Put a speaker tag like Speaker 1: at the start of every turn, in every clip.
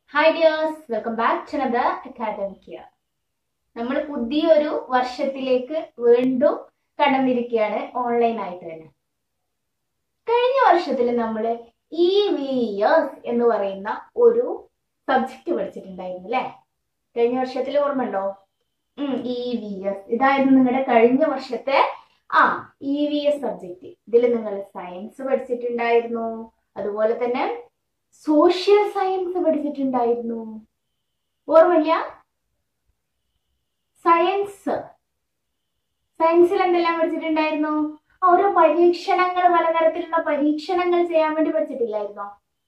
Speaker 1: hi dears welcome back to another academic year നമ്മൾ പുതിയൊരു വർഷത്തിലേക്ക് വീണ്ടും കടന്നിരിക്കുകയാണ് ഓൺലൈൻ ആയിട്ട് തന്നെ കഴിഞ്ഞ വർഷത്തിൽ നമ്മൾ ഇ വി എസ് എന്ന് പറയുന്ന ഒരു സബ്ജക്റ്റ് പഠിച്ചിട്ടുണ്ടായിരുന്നു അല്ലേ കഴിഞ്ഞ വർഷത്തിൽ ഓർമ്മ ഉണ്ടോ ഇ വി എസ് ഇതായിരുന്നു നിങ്ങളുടെ കഴിഞ്ഞ വർഷത്തെ ആ ഇ വി എസ് സബ്ജക്റ്റ് ഇതിൽ നിങ്ങൾ സയൻസ് പഠിച്ചിട്ടുണ്ടായിരുന്നു അതുപോലെ തന്നെ സോഷ്യൽ സയൻസ് പഠിച്ചിട്ടുണ്ടായിരുന്നു ഓർമ്മയില്ല സയൻസ് സയൻസിൽ എന്തെല്ലാം പഠിച്ചിട്ടുണ്ടായിരുന്നു ഓരോ പരീക്ഷണങ്ങൾ പലതരത്തിലുള്ള പരീക്ഷണങ്ങൾ ചെയ്യാൻ വേണ്ടി പഠിച്ചിട്ടില്ലായിരുന്നോ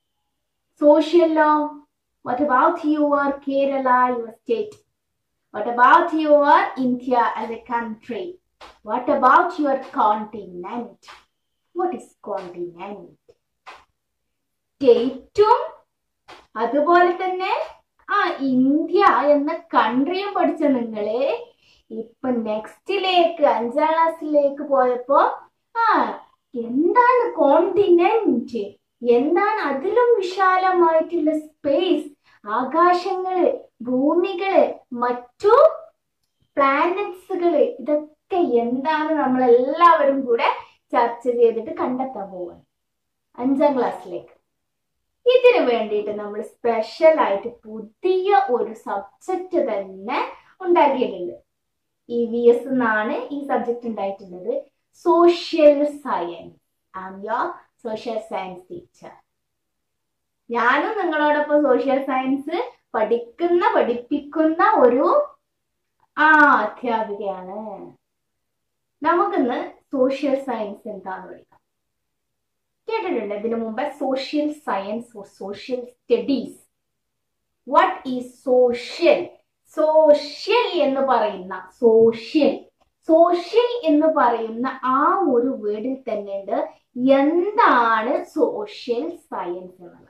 Speaker 1: സോഷ്യലോ what about your Kerala your state what about your India as a country what about your continent what is continent സ്റ്റേറ്റും അതുപോലെ തന്നെ ആ ഇന്ത്യ എന്ന കൺട്രിയും പഠിച്ച നിങ്ങള് ഇപ്പൊ നെക്സ്റ്റിലേക്ക് അഞ്ചാം ക്ലാസ്സിലേക്ക് പോയപ്പോ ആ എന്താണ് കോണ്ടിനെന്റ് എന്താണ് അതിലും വിശാലമായിട്ടുള്ള സ്പേസ് ആകാശങ്ങള് ഭൂമികള് മറ്റു പ്ലാനറ്റ്സുകള് ഇതൊക്കെ എന്താണ് നമ്മൾ എല്ലാവരും കൂടെ ചർച്ച ചെയ്തിട്ട് കണ്ടെത്താൻ പോവാണ് അഞ്ചാം ക്ലാസ്സിലേക്ക് ഇതിനു വേണ്ടിയിട്ട് നമ്മൾ സ്പെഷ്യൽ ആയിട്ട് പുതിയ ഒരു സബ്ജക്റ്റ് തന്നെ ഉണ്ടാക്കിയിട്ടുണ്ട് ഇ വി എസ് എന്നാണ് ഈ സബ്ജക്റ്റ് ഉണ്ടായിട്ടുള്ളത് social science I am your social science teacher ഞാനും നിങ്ങളോടൊപ്പം സോഷ്യൽ സയൻസ് പഠിക്കുന്ന പഠിപ്പിക്കുന്ന ഒരു ആ അധ്യാപികയാണ് നമുക്കിന്ന് സോഷ്യൽ സയൻസ് എന്താന്ന് പഠിക്കാം കേട്ടിട്ടുണ്ട് ഇതിനു മുമ്പ് social science or social studies what is social social എന്ന് പറയുന്ന സോഷ്യൽ സോഷ്യൽ എന്ന് പറയുന്ന ആ ഒരു വേർഡിൽ തന്നെ ഉണ്ട് എന്താണ് സോഷ്യൽ സയൻസ് എന്നുള്ളത്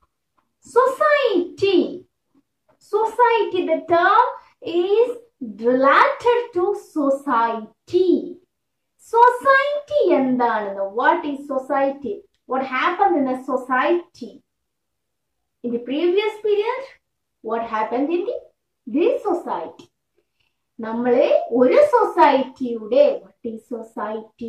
Speaker 1: society society the term is related to society society എന്താണെന്ന് what is society what happen in a society in the previous period what happen in the this society നമ്മള് ഒരു സൊസൈറ്റിയുടെ വാട്ട് ഈസ് സൊസൈറ്റി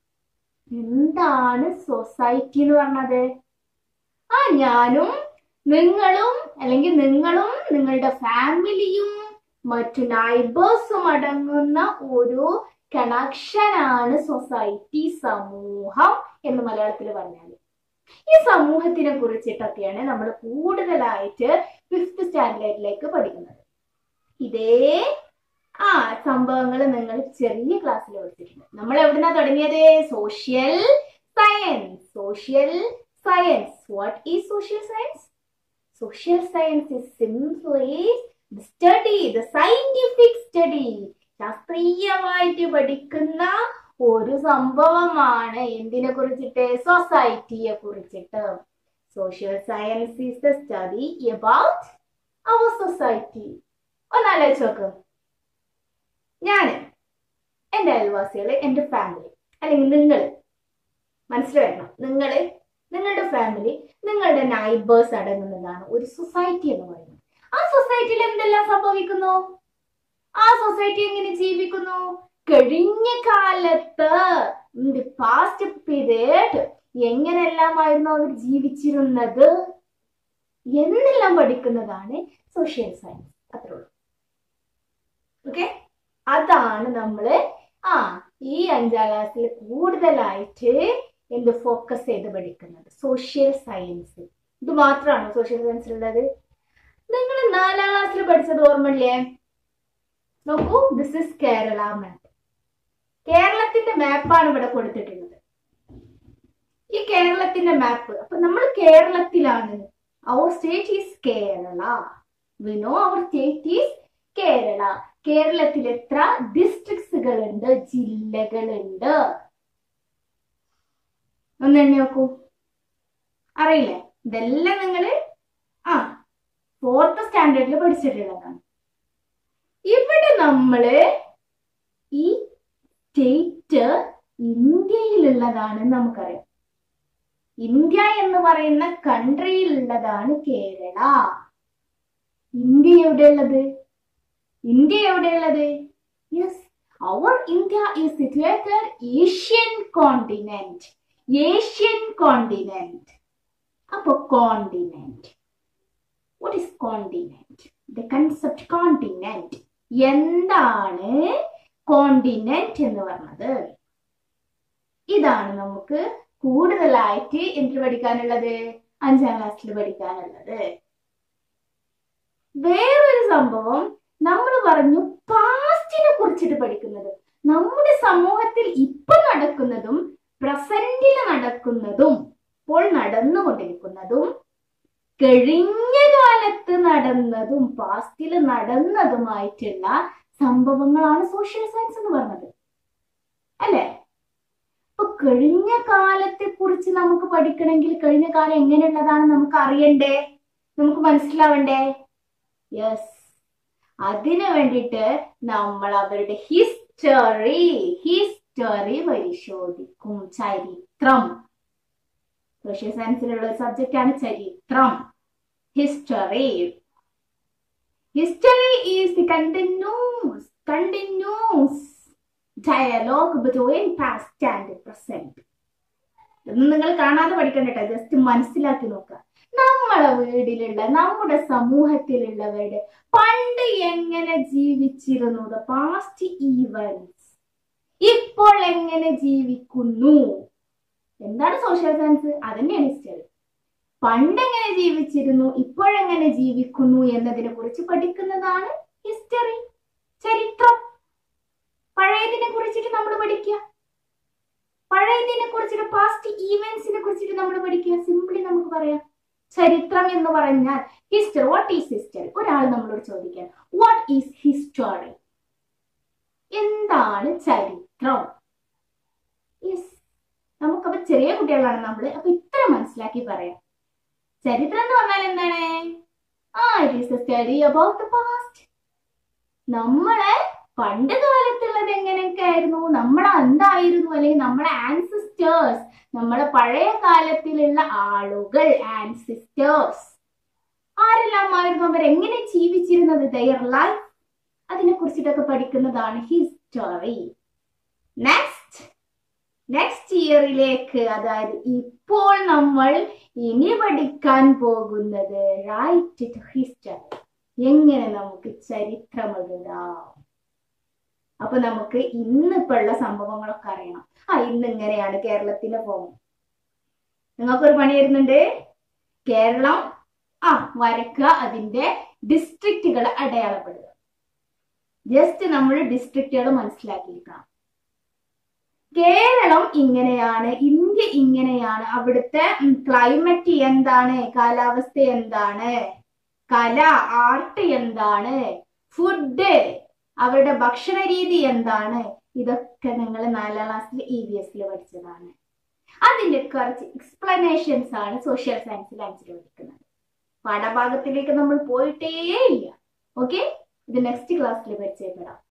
Speaker 1: എന്താണ് society എന്ന് പറഞ്ഞത് ആ ഞാനും നിങ്ങളും അല്ലെങ്കിൽ നിങ്ങളും നിങ്ങളുടെ ഫാമിലിയും മറ്റു നൈബേഴ്സും അടങ്ങുന്ന ഒരു കണക്ഷനാണ് സൊസൈറ്റി സമൂഹം എന്ന് മലയാളത്തിൽ പറഞ്ഞാൽ ഈ സമൂഹത്തിനെ കുറിച്ചിട്ടൊക്കെയാണ് നമ്മൾ കൂടുതലായിട്ട് ഫിഫ്ത് സ്റ്റാൻഡേർഡിലേക്ക് പഠിക്കുന്നത് ഇതേ ആ സംഭവങ്ങൾ നിങ്ങൾ ചെറിയ ക്ലാസ്സിൽ പഠിച്ചിട്ടുണ്ട് നമ്മൾ എവിടുന്നാ തുടങ്ങിയത് social science social science what is social science social science is simply study the scientific study ശാസ്ത്രീയമായിട്ട് പഠിക്കുന്ന ഒരു സംഭവമാണ് എന്തിനെ കുറിച്ചിട്ട് സൊസൈറ്റിയെ കുറിച്ചിട്ട് social science is the study about our society ഒന്നാലോചിച്ച് നോക്ക് ഞാൻ എൻ്റെ അയൽവാസികൾ എൻ്റെ ഫാമിലി അല്ലെങ്കിൽ നിങ്ങൾ മനസ്സിലാക്കണം നിങ്ങൾ നിങ്ങളുടെ ഫാമിലി നിങ്ങളുടെ നൈബേഴ്സ് അടങ്ങുന്നതാണ് ഒരു സൊസൈറ്റി എന്ന് പറയുന്നത് ആ സൊസൈറ്റിയിൽ എന്തെല്ലാം സംഭവിക്കുന്നു ആ സൊസൈറ്റി എങ്ങനെ ജീവിക്കുന്നു കഴിഞ്ഞ കാലത്ത് പാസ്റ്റ് പീരീഡ് എങ്ങനെല്ലാമായിരുന്നു അവർ ജീവിച്ചിരുന്നത് എന്നെല്ലാം പഠിക്കുന്നതാണ് സോഷ്യൽ സയൻസ് അത്രേ ഉള്ളൂ ഓക്കെ അതാണ് നമ്മള് ആ ഈ അഞ്ചാം ക്ലാസ്സിൽ കൂടുതലായിട്ട് എന്ത് ഫോക്കസ് ചെയ്ത് പഠിക്കുന്നത് സോഷ്യൽ സയൻസ് ഇത് മാത്രമാണോ സോഷ്യൽ സയൻസിലുള്ളത് നിങ്ങൾ നാലാം ക്ലാസ്സിൽ പഠിച്ചത് ഓർമ്മയില്ലേ നോക്കൂ ദിസ് ഇസ് കേരള മാപ്പ് കേരളത്തിന്റെ മാപ്പാണ് ഇവിടെ കൊടുത്തിട്ടുള്ളത് ഈ കേരളത്തിന്റെ മാപ്പ് അപ്പൊ നമ്മൾ കേരളത്തിലാണ് our state is Kerala we know our state is Kerala കേരളത്തിൽ എത്ര ഡിസ്ട്രിക്ട്സുകൾ ഉണ്ട് ജില്ലകളുണ്ട് ഒന്നെണ്ണി നോക്കൂ അറിയില്ലേ ഇതെല്ലാം നിങ്ങള് ആ ഫോർത്ത് സ്റ്റാൻഡേർഡിൽ പഠിച്ചിട്ടുള്ളതാണ് ഇവിടെ നമ്മള് ഈ സ്റ്റേറ്റ് ഇന്ത്യയിലുള്ളതാണ് നമുക്കറിയാം ഇന്ത്യ എന്ന് പറയുന്ന കൺട്രിയിലുള്ളതാണ് കേരള ഇന്ത്യ എവിടെയുള്ളത് ഇന്ത്യ എവിടെയുള്ളത് yes our India is situated Asian continent Asian continent അപ്പൊ continent what is continent the concept continent എന്താണ് കോണ്ടിനെന്റ് എന്ന് പറഞ്ഞത് ഇതാണ് നമുക്ക് കൂടുതലായിട്ട് എന്തിൽ പഠിക്കാനുള്ളത് അഞ്ചാം ക്ലാസ്സിൽ പഠിക്കാനുള്ളത് വേറൊരു സംഭവം നമ്മൾ പറഞ്ഞു പാസ്റ്റിനെ കുറിച്ചിട്ട് പഠിക്കുന്നത് നമ്മുടെ സമൂഹത്തിൽ ഇപ്പൊ നടക്കുന്നതും പ്രസന്റിൽ നടക്കുന്നതും ഇപ്പോൾ നടന്നുകൊണ്ടിരിക്കുന്നതും കഴിഞ്ഞ കാലത്ത് നടന്നതും പാസ്റ്റിൽ നടന്നതുമായിട്ടുള്ള സംഭവങ്ങളാണ് സോഷ്യൽ സയൻസ് എന്ന് പറഞ്ഞത് അല്ലേ അപ്പൊ കഴിഞ്ഞ കാലത്തെ കുറിച്ച് നമുക്ക് പഠിക്കണമെങ്കിൽ കഴിഞ്ഞ കാലം എങ്ങനെയുള്ളതാണ് നമുക്ക് അറിയണ്ടേ നമുക്ക് മനസ്സിലാവണ്ടേ യെസ് അതിനു വേണ്ടിയിട്ട് നമ്മൾ അവരുടെ ഹിസ്റ്ററി ഹിസ്റ്ററി പരിശോധിക്കും ചരിത്രം സോഷ്യൽ സയൻസിലുള്ള ഒരു സബ്ജക്റ്റ് ആണ് ചരിത്രം history history is the continuous continuous dialogue between past and present ഇതൊന്നും നിങ്ങൾ കാണാതെ പഠിക്കണ്ട ജസ്റ്റ് മനസ്സിലാക്കി നോക്കുക നമ്മളെ വീടിലുള്ള നമ്മുടെ സമൂഹത്തിലുള്ളവരുടെ പണ്ട് എങ്ങനെ ജീവിച്ചിരുന്നു ദ പാസ്റ്റ് ഈവൻസ് ഇപ്പോൾ എങ്ങനെ ജീവിക്കുന്നു എന്താണ് സോഷ്യൽ സയൻസ് അതന്നെയാണ് ഹിസ്റ്ററി പണ്ട് എങ്ങനെ ജീവിച്ചിരുന്നു ഇപ്പോഴെങ്ങനെ ജീവിക്കുന്നു എന്നതിനെ കുറിച്ച് പഠിക്കുന്നതാണ് ഹിസ്റ്ററി ചരിത്രം പഴയതിനെ കുറിച്ചിട്ട് നമ്മൾ പഠിക്കുക പഴയതിനെ കുറിച്ചിട്ട് പാസ്റ്റ് ഈവെന്റ്സിനെ കുറിച്ചിട്ട് നമ്മൾ പഠിക്കുക സിംപ്ലി നമുക്ക് പറയാം ചരിത്രം എന്ന് പറഞ്ഞാൽ ഹിസ്റ്ററി വാട്ട് ഈസ് ഹിസ്റ്ററി ഒരാൾ നമ്മളോട് ചോദിക്കാൻ വാട്ട് ഈസ് ഹിസ്റ്ററി എന്താണ് ചരിത്രം യെസ് നമുക്കപ്പോ ചെറിയ കുട്ടികളാണ് നമ്മൾ അപ്പൊ ഇത്ര മനസ്സിലാക്കി പറയാം ചരിത്രം എന്ന് പറഞ്ഞാൽ എന്താണ് ആ it is a study about the past നമ്മളെ പണ്ട് കാലത്തുള്ളത് എങ്ങനെയൊക്കെ ആയിരുന്നു നമ്മൾ എന്തായിരുന്നു അല്ലെങ്കിൽ നമ്മുടെ ആൻസിസ്റ്റേഴ്സ് നമ്മളെ പഴയ കാലത്തിലുള്ള ആളുകൾ ആൻസിസ്റ്റേഴ്സ് ആരെല്ലാം ആയിരുന്നു അവർ എങ്ങനെ ജീവിച്ചിരുന്നത് ദയർ ലൈഫ് അതിനെ കുറിച്ചിട്ടൊക്കെ പഠിക്കുന്നതാണ് ഹിസ്റ്ററി നെക്സ്റ്റ് നെക്സ്റ്റ് ഇയറിലേക്ക് അതായത് ഇപ്പോൾ നമ്മൾ ഇനി പഠിക്കാൻ പോകുന്നത് റൈറ്റ് ടു ഹിസ്റ്ററി എങ്ങനെ നമുക്ക് ചരിത്രം എഴുതാം അപ്പൊ നമുക്ക് ഇന്നിപ്പോ ഉള്ള സംഭവങ്ങളൊക്കെ അറിയണം ആ ഇന്ന് ഇങ്ങനെയാണ് കേരളത്തിന്റെ ഫോം നിങ്ങൾക്കൊരു പണി വരുന്നുണ്ട് കേരളം ആ വരക്കുക അതിന്റെ ഡിസ്ട്രിക്റ്റുകൾ അടയാളപ്പെടുക ജസ്റ്റ് നമ്മൾ ഡിസ്ട്രിക്റ്റുകൾ മനസ്സിലാക്കിയിരിക്കണം കേരളം ഇങ്ങനെയാണ് ഇന്ത്യ ഇങ്ങനെയാണ് അവിടുത്തെ ക്ലൈമറ്റ് എന്താണ് കാലാവസ്ഥ എന്താണ് കല ആർട്ട് എന്താണ് ഫുഡ് അവരുടെ ഭക്ഷണ രീതി എന്താണ് ഇതൊക്കെ നിങ്ങൾ നാലാം ക്ലാസ്സിൽ ഇ വി എസിൽ പഠിച്ചതാണ് അതിന്റെ കുറച്ച് എക്സ്പ്ലനേഷൻസ് ആണ് സോഷ്യൽ സയൻസിൽ അഞ്ചിൽ പഠിക്കുന്നത് പാഠഭാഗത്തിലേക്ക് നമ്മൾ പോയിട്ടേ ഇല്ല ഓക്കെ ഇത് നെക്സ്റ്റ് ക്ലാസ്സിൽ പരിചയപ്പെടാം